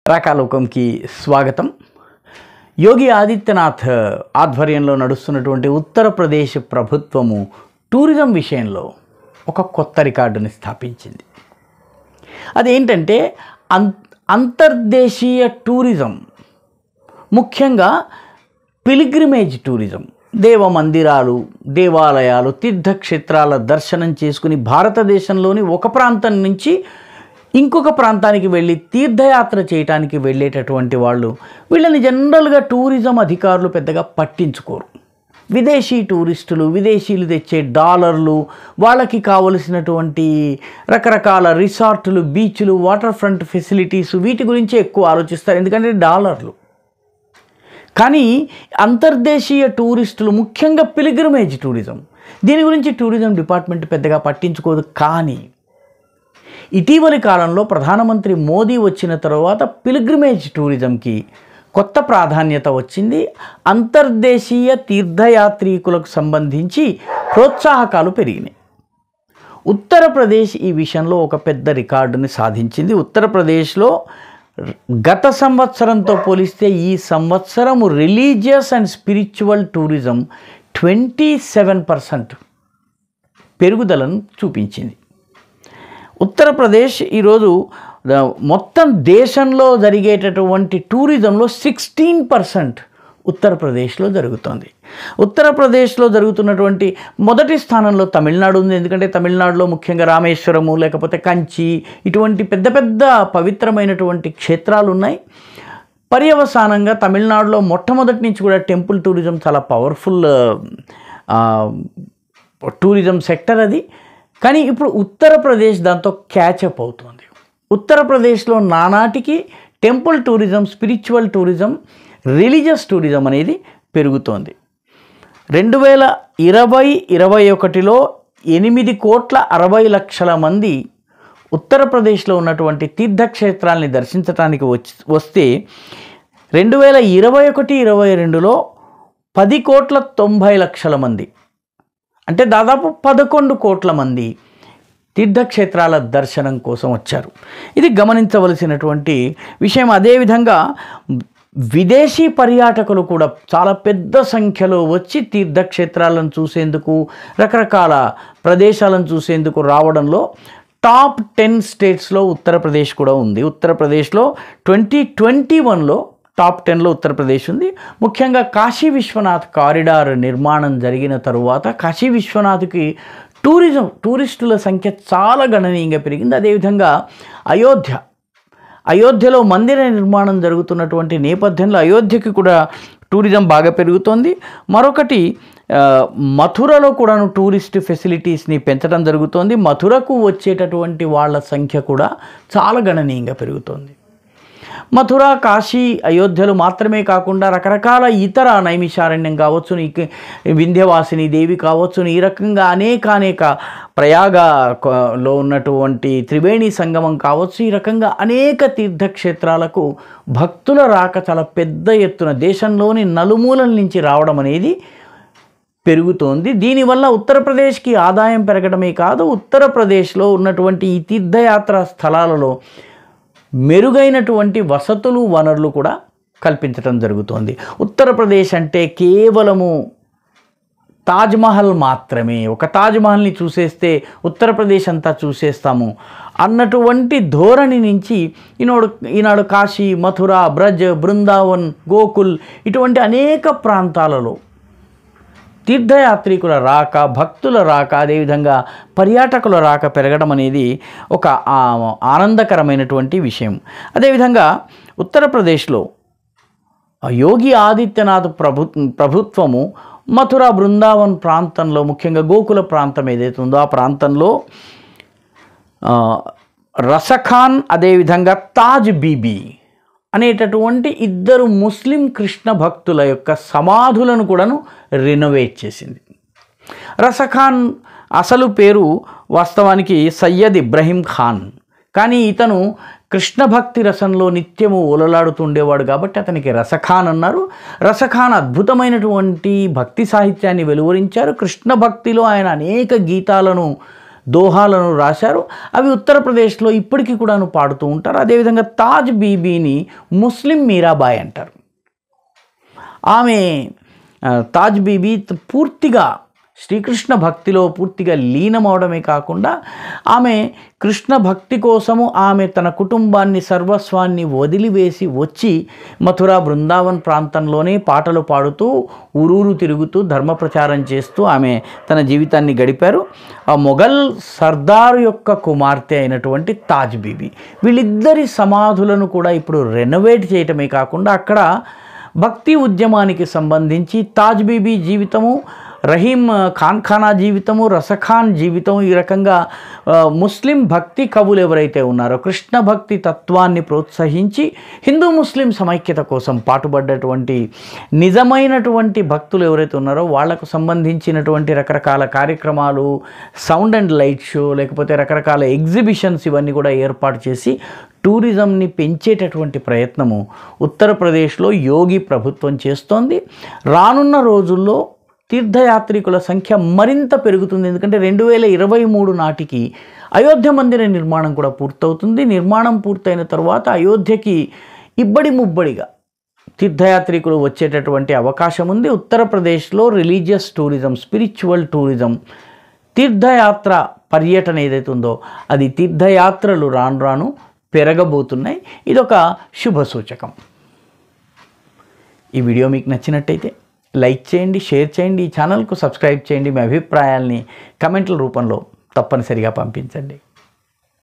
రాకాలోకంకి స్వాగతం యోగి ఆదిత్యనాథ్ ఆధ్వర్యంలో నడుస్తున్నటువంటి ఉత్తరప్రదేశ్ ప్రభుత్వము టూరిజం విషయంలో ఒక కొత్త రికార్డుని స్థాపించింది అదేంటంటే అం అంతర్దేశీయ టూరిజం ముఖ్యంగా పిలిగ్రిమేజ్ టూరిజం దేవ మందిరాలు దేవాలయాలు తీర్థక్షేత్రాల దర్శనం చేసుకుని భారతదేశంలోని ఒక ప్రాంతం నుంచి ఇంకొక ప్రాంతానికి వెళ్ళి తీర్థయాత్ర చేయటానికి వెళ్ళేటటువంటి వాళ్ళు వీళ్ళని జనరల్గా టూరిజం అధికారులు పెద్దగా పట్టించుకోరు విదేశీ టూరిస్టులు విదేశీయులు తెచ్చే డాలర్లు వాళ్ళకి కావలసినటువంటి రకరకాల రిసార్టులు బీచ్లు వాటర్ ఫ్రంట్ ఫెసిలిటీస్ వీటి గురించి ఎక్కువ ఆలోచిస్తారు ఎందుకంటే డాలర్లు కానీ అంతర్దేశీయ టూరిస్టులు ముఖ్యంగా పిలిగ్రిమేజ్ టూరిజం దీని గురించి టూరిజం డిపార్ట్మెంట్ పెద్దగా పట్టించుకోదు కానీ ఇటీవలి కాలంలో ప్రధానమంత్రి మోదీ వచ్చిన తర్వాత పిలిగ్రిమేజ్ టూరిజంకి కొత్త ప్రాధాన్యత వచ్చింది అంతర్దేశీయ తీర్థయాత్రికులకు సంబంధించి ప్రోత్సాహకాలు పెరిగినాయి ఉత్తరప్రదేశ్ ఈ విషయంలో ఒక పెద్ద రికార్డుని సాధించింది ఉత్తరప్రదేశ్లో గత సంవత్సరంతో పోలిస్తే ఈ సంవత్సరము religious and spiritual tourism twenty seven percent పెరుగుదలను చూపించింది ఉత్తరప్రదేశ్ ఈరోజు ద- మొత్తం దేశంలో జరిగేటటువంటి టూరిజంలో సిక్స్టీన్ పర్సెంట్ ఉత్తరప్రదేశ్లో జరుగుతుంది ఉత్తరప్రదేశ్లో జరుగుతున్నటువంటి మొదటి స్థానంలో తమిళనాడు ఉంది ఎందుకంటే తమిళనాడులో ముఖ్యంగా రామేశ్వరము లేకపోతే కంచి ఇటువంటి పెద్ద పెద్ద పవిత్రమైనటువంటి క్షేత్రాలు ఉన్నాయి పర్యవసానంగా తమిళనాడులో మొట్టమొదటి నుంచి కూడా టెంపుల్ టూరిజం చాలా పవర్ఫుల్ ఆ, టూరిజం సెక్టర్ అది కానీ ఇప్పుడు ఉత్తరప్రదేశ్ దాంతో క్యాచప్ అవుతుంది ఉత్తరప్రదేశ్లో నానాటికి temple tourism spiritual tourism religious tourism అనేది పెరుగుతోంది రెండు వేల ఇరవై ఇరవై ఒకటిలో ఎనిమిది కోట్ల అరవై లక్షల మంది ఉత్తరప్రదేశ్లో ఉన్నటువంటి తీర్థక్షేత్రాల్ని దర్శించడానికి వచ్చి వస్తే రెండు వేల ఇరవై ఒకటి ఇరవై రెండులో పది కోట్ల తొంభై లక్షల మంది అంటే దాదాపు పదకొండు కోట్ల మంది తీర్థక్షేత్రాల దర్శనం కోసం వచ్చారు ఇది గమనించవలసినటువంటి విషయం అదేవిధంగా విదేశీ పర్యాటకులు కూడా చాలా పెద్ద సంఖ్యలో వచ్చి తీర్థక్షేత్రాలను చూసేందుకు రకరకాల ప్రదేశాలను చూసేందుకు రావడంలో టాప్ టెన్ స్టేట్స్లో ఉత్తరప్రదేశ్ కూడా ఉంది ఉత్తరప్రదేశ్లో ట్వంటీ ట్వంటీ వన్లో టాప్ టెన్లో ఉత్తరప్రదేశ్ ఉంది ముఖ్యంగా కాశీ విశ్వనాథ్ కారిడార్ నిర్మాణం జరిగిన తరువాత కాశీ విశ్వనాథ్కి టూరిజం టూరిస్టుల సంఖ్య చాలా గణనీయంగా పెరిగింది అదేవిధంగా అయోధ్య అయోధ్యలో మందిర నిర్మాణం జరుగుతున్నటువంటి నేపథ్యంలో అయోధ్యకి కూడా టూరిజం బాగా పెరుగుతోంది మరొకటి ఆ, మథురలో కూడాను టూరిస్ట్ ఫెసిలిటీస్ని పెంచడం జరుగుతోంది మథురకు వచ్చేటటువంటి వాళ్ళ సంఖ్య కూడా చాలా గణనీయంగా పెరుగుతోంది మథుర కాశీ అయోధ్యలు మాత్రమే కాకుండా రకరకాల ఇతర నైమిషారణ్యం కావచ్చు నీకు వింధ్యవాసిని దేవి కావచ్చు ఈ రకంగా అనేక అనేక ప్రయాగలో ఉన్నటువంటి త్రివేణి సంగమం కావచ్చు ఈ రకంగా అనేక తీర్థక్షేత్రాలకు భక్తుల రాక చాలా పెద్ద ఎత్తున దేశంలోని నలుమూలల నుంచి రావడం అనేది పెరుగుతోంది దీనివల్ల ఉత్తరప్రదేశ్కి ఆదాయం పెరగడమే కాదు ఉత్తరప్రదేశ్లో ఉన్నటువంటి ఈ తీర్థయాత్ర స్థలాలలో మెరుగైనటువంటి వసతులు వనరులు కూడా కల్పించడం జరుగుతోంది ఉత్తరప్రదేశ్ అంటే కేవలము తాజ్మహల్ మాత్రమే ఒక తాజ్మహల్ని చూసేస్తే ఉత్తరప్రదేశ్ అంతా చూసేస్తాము అన్నటువంటి ధోరణి నుంచి ఈనాడు ఈనాడు కాశీ మథుర బ్రజ్ బృందావన్ గోకుల్ ఇటువంటి అనేక ప్రాంతాలలో తీర్థయాత్రికుల రాక భక్తుల రాక అదేవిధంగా పర్యాటకుల రాక పెరగడం అనేది ఒక ఆ, ఆనందకరమైనటువంటి విషయం అదేవిధంగా ఉత్తరప్రదేశ్లో ఆ యోగి ఆదిత్యనాథ్ ప్రభు ప్రభుత్వము మథుర బృందావన్ ప్రాంతంలో ముఖ్యంగా గోకుల ప్రాంతం ఏదైతే ఉందో ఆ ప్రాంతంలో ఆ, రసఖాన్ అదేవిధంగా తాజ్ బీబీ అనేటటువంటి ఇద్దరు ముస్లిం కృష్ణ భక్తుల యొక్క సమాధులను కూడాను రినోవేట్ చేసింది రసఖాన్ అసలు పేరు వాస్తవానికి సయ్యద్ ఇబ్రహీం ఖాన్ కానీ ఇతను కృష్ణ భక్తి రసంలో నిత్యము ఓలలాడుతుండేవాడు కాబట్టి అతనికి రసఖాన్ అన్నారు రసఖాన్ అద్భుతమైనటువంటి భక్తి సాహిత్యాన్ని వెలువరించారు కృష్ణ భక్తిలో ఆయన అనేక గీతాలను దోహాలను రాశారు అవి ఉత్తరప్రదేశ్లో ఇప్పటికీ కూడాను పాడుతూ ఉంటారు అదేవిధంగా తాజ్ బీబీని ముస్లిం మీరాబాయ్ అంటారు ఆమె ఆ, తాజ్ బీబీ త- పూర్తిగా శ్రీకృష్ణ భక్తిలో పూర్తిగా లీనమవడమే కాకుండా ఆమె కృష్ణ భక్తి కోసము ఆమె తన కుటుంబాన్ని సర్వస్వాన్ని వదిలివేసి వచ్చి మథుర బృందావన్ ప్రాంతంలోనే పాటలు పాడుతూ ఊరూరు తిరుగుతూ ధర్మ ప్రచారం చేస్తూ ఆమె తన జీవితాన్ని గడిపారు ఆ మొఘల్ సర్దారు యొక్క కుమార్తె అయినటువంటి తాజ్ బీబీ వీళ్ళిద్దరి సమాధులను కూడా ఇప్పుడు రెనోవేట్ చేయటమే కాకుండా అక్కడ భక్తి ఉద్యమానికి సంబంధించి తాజ్ బీబీ జీవితము రహీం ఖాన్ ఖానా జీవితము రసఖాన్ జీవితం ఈ రకంగా ఆ, ముస్లిం భక్తి కవులు ఎవరైతే ఉన్నారో కృష్ణ భక్తి తత్వాన్ని ప్రోత్సహించి హిందూ ముస్లిం సమైక్యత కోసం పాటుపడ్డటువంటి నిజమైనటువంటి భక్తులు ఎవరైతే ఉన్నారో వాళ్లకు సంబంధించినటువంటి రకరకాల కార్యక్రమాలు సౌండ్ అండ్ లైట్ షో లేకపోతే రకరకాల ఎగ్జిబిషన్స్ ఇవన్నీ కూడా ఏర్పాటు చేసి టూరిజంని పెంచేటటువంటి ప్రయత్నము ఉత్తరప్రదేశ్లో యోగి ప్రభుత్వం చేస్తోంది రానున్న రోజుల్లో తీర్థయాత్రికుల సంఖ్య మరింత పెరుగుతుంది ఎందుకంటే రెండు వేల ఇరవై మూడు నాటికి అయోధ్య మందిర నిర్మాణం కూడా పూర్తవుతుంది నిర్మాణం పూర్తయిన తర్వాత అయోధ్యకి ఇబ్బడి ముబ్బడిగా తీర్థయాత్రికులు వచ్చేటటువంటి అవకాశం ఉంది ఉత్తరప్రదేశ్లో రిలీజియస్ టూరిజం స్పిరిచువల్ టూరిజం తీర్థయాత్ర పర్యటన ఏదైతే ఉందో అది తీర్థయాత్రలు రాను రాను పెరగబోతున్నాయి ఇదొక శుభ సూచకం ఈ వీడియో మీకు నచ్చినట్టయితే లైక్ చేయండి షేర్ చేయండి ఈ ఛానల్కు సబ్స్క్రైబ్ చేయండి మీ అభిప్రాయాల్ని కమెంట్ల రూపంలో తప్పనిసరిగా పంపించండి